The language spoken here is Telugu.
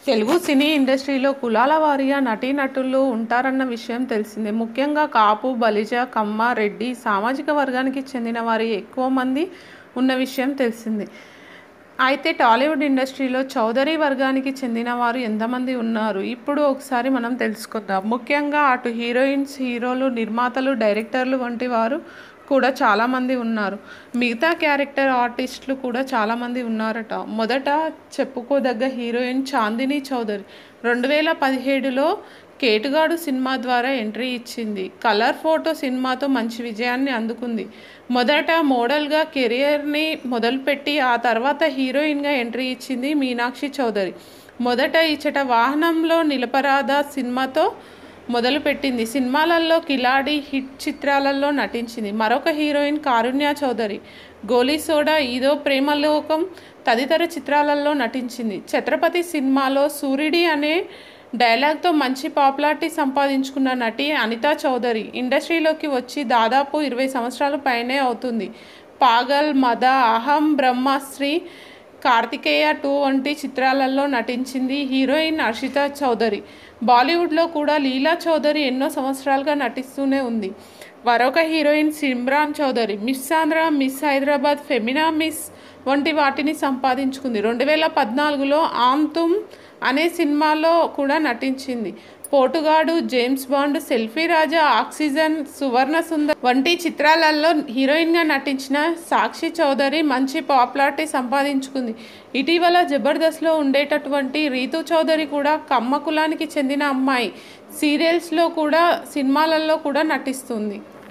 తెలుగు సినీ ఇండస్ట్రీలో కులాల వారీగా నటీనటులు ఉంటారన్న విషయం తెలిసిందే ముఖ్యంగా కాపు బలిజ కమ్మ రెడ్డి సామాజిక వర్గానికి చెందిన వారి ఎక్కువ మంది ఉన్న విషయం తెలిసిందే అయితే టాలీవుడ్ ఇండస్ట్రీలో చౌదరి వర్గానికి చెందిన వారు ఎంతమంది ఉన్నారు ఇప్పుడు ఒకసారి మనం తెలుసుకుందాం ముఖ్యంగా అటు హీరోయిన్స్ హీరోలు నిర్మాతలు డైరెక్టర్లు వంటి వారు కూడా చాలామంది ఉన్నారు మిగతా క్యారెక్టర్ ఆర్టిస్టులు కూడా చాలామంది ఉన్నారట మొదట చెప్పుకోదగ్గ హీరోయిన్ చాందిని చౌదరి రెండు వేల పదిహేడులో కేటుగాడు సినిమా ద్వారా ఎంట్రీ ఇచ్చింది కలర్ ఫోటో సినిమాతో మంచి విజయాన్ని అందుకుంది మొదట మోడల్గా కెరియర్ని మొదలుపెట్టి ఆ తర్వాత హీరోయిన్గా ఎంట్రీ ఇచ్చింది మీనాక్షి చౌదరి మొదట ఇచ్చట వాహనంలో నిలపరాదా సినిమాతో మొదలుపెట్టింది సినిమాలలో కిలాడి హిట్ చిత్రాలలో నటించింది మరొక హీరోయిన్ కారుణ్య చౌదరి గోలీ సోడా ఈదో ప్రేమలోకం తదితర చిత్రాలలో నటించింది ఛత్రపతి సినిమాలో సూర్యుడి అనే డైలాగ్తో మంచి పాపులారిటీ సంపాదించుకున్న నటి అనితా చౌదరి ఇండస్ట్రీలోకి వచ్చి దాదాపు ఇరవై సంవత్సరాల పైనే అవుతుంది పాగల్ మద అహం బ్రహ్మశ్రీ కార్తికేయ టూ వంటి చిత్రాలలో నటించింది హీరోయిన్ హర్షిత చౌదరి బాలీవుడ్లో కూడా లీలా చౌదరి ఎన్నో సంవత్సరాలుగా నటిస్తూనే ఉంది మరొక heroine Simran Chowdary Miss Andhra Miss Hyderabad Femina Miss వంటి వాటిని సంపాదించుకుంది రెండు వేల పద్నాలుగులో ఆమ్ తుమ్ అనే సినిమాలో కూడా నటించింది Potugadu James Bond selfie Raja oxygen Suvarna Sundar వంటి చిత్రాలలో హీరోయిన్గా నటించిన సాక్షి చౌదరి మంచి పాపులారిటీ సంపాదించుకుంది ఇటీవల జబర్దస్త్లో ఉండేటటువంటి రీతు చౌదరి కూడా కమ్మ కులానికి చెందిన అమ్మాయి సీరియల్స్లో కూడా సినిమాలలో కూడా నటిస్తుంది